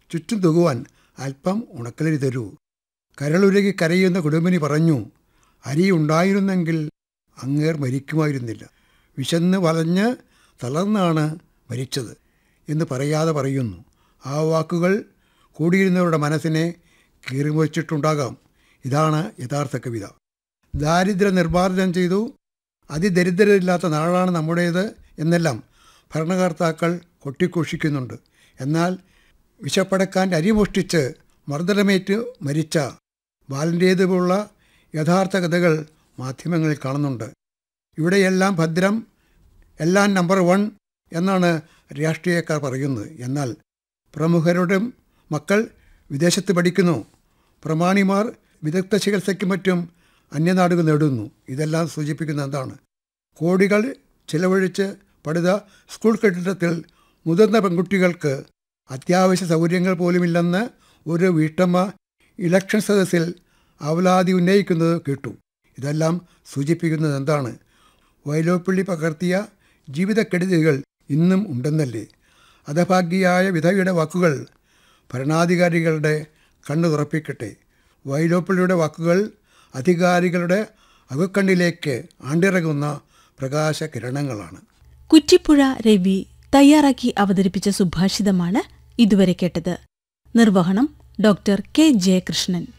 ചുറ്റും തുകുവാൻ അല്പം ഉണക്കലരി തരൂ കരളുരുകി കരയുന്ന കുടുംബിനി പറഞ്ഞു അരി ഉണ്ടായിരുന്നെങ്കിൽ അങ്ങേർ മരിക്കുമായിരുന്നില്ല വിശന്ന് വലഞ്ഞ് തളർന്നാണ് മരിച്ചത് എന്ന് പറയാതെ പറയുന്നു ആ വാക്കുകൾ കൂടിയിരുന്നവരുടെ മനസ്സിനെ കീറിമുറിച്ചിട്ടുണ്ടാകാം ഇതാണ് യഥാർത്ഥ കവിത ദാരിദ്ര്യ നിർമ്മാർജ്ജനം ചെയ്തു അതിദരിദ്രരില്ലാത്ത നാടാണ് നമ്മുടേത് എന്നെല്ലാം ഭരണകർത്താക്കൾ കൊട്ടിഘോഷിക്കുന്നുണ്ട് എന്നാൽ വിശപ്പടക്കാൻ അരി മോഷ്ടിച്ച് മർദ്ദനമേറ്റ് മരിച്ച ബാലൻ്റേതുപോലുള്ള യഥാർത്ഥ കഥകൾ മാധ്യമങ്ങളിൽ കാണുന്നുണ്ട് ഇവിടെയെല്ലാം ഭദ്രം എല്ലാം നമ്പർ വൺ എന്നാണ് രാഷ്ട്രീയക്കാർ പറയുന്നത് എന്നാൽ പ്രമുഖരുടെ മക്കൾ വിദേശത്ത് പഠിക്കുന്നു പ്രമാണിമാർ വിദഗ്ധ ചികിത്സയ്ക്കും മറ്റും അന്യനാടുകൾ നേടുന്നു ഇതെല്ലാം സൂചിപ്പിക്കുന്ന എന്താണ് കോടികൾ ചിലവഴിച്ച് പണിത സ്കൂൾ കെട്ടിടത്തിൽ മുതിർന്ന പെൺകുട്ടികൾക്ക് അത്യാവശ്യ സൗകര്യങ്ങൾ പോലുമില്ലെന്ന് ഒരു വീട്ടമ്മ ഇലക്ഷൻ സദസ്സിൽ അവലാതി ഉന്നയിക്കുന്നത് കേട്ടു ഇതെല്ലാം സൂചിപ്പിക്കുന്നത് എന്താണ് വയലോപ്പിള്ളി പകർത്തിയ ജീവിതക്കെടുതികൾ ഇന്നും ഉണ്ടെന്നല്ലേ അധഭാഗ്യയായ വിധവയുടെ വാക്കുകൾ ഭരണാധികാരികളുടെ കണ്ണു തുറപ്പിക്കട്ടെ വൈലോപ്പിള്ളിയുടെ വാക്കുകൾ അധികാരികളുടെ അകക്കണ്ണിലേക്ക് ആണ്ടിറങ്ങുന്ന പ്രകാശ കിരണങ്ങളാണ് കുറ്റിപ്പുഴ രവി തയ്യാറാക്കി അവതരിപ്പിച്ച സുഭാഷിതമാണ് ഇതുവരെ കേട്ടത് നിർവഹണം ഡോക്ടർ കെ ജയകൃഷ്ണൻ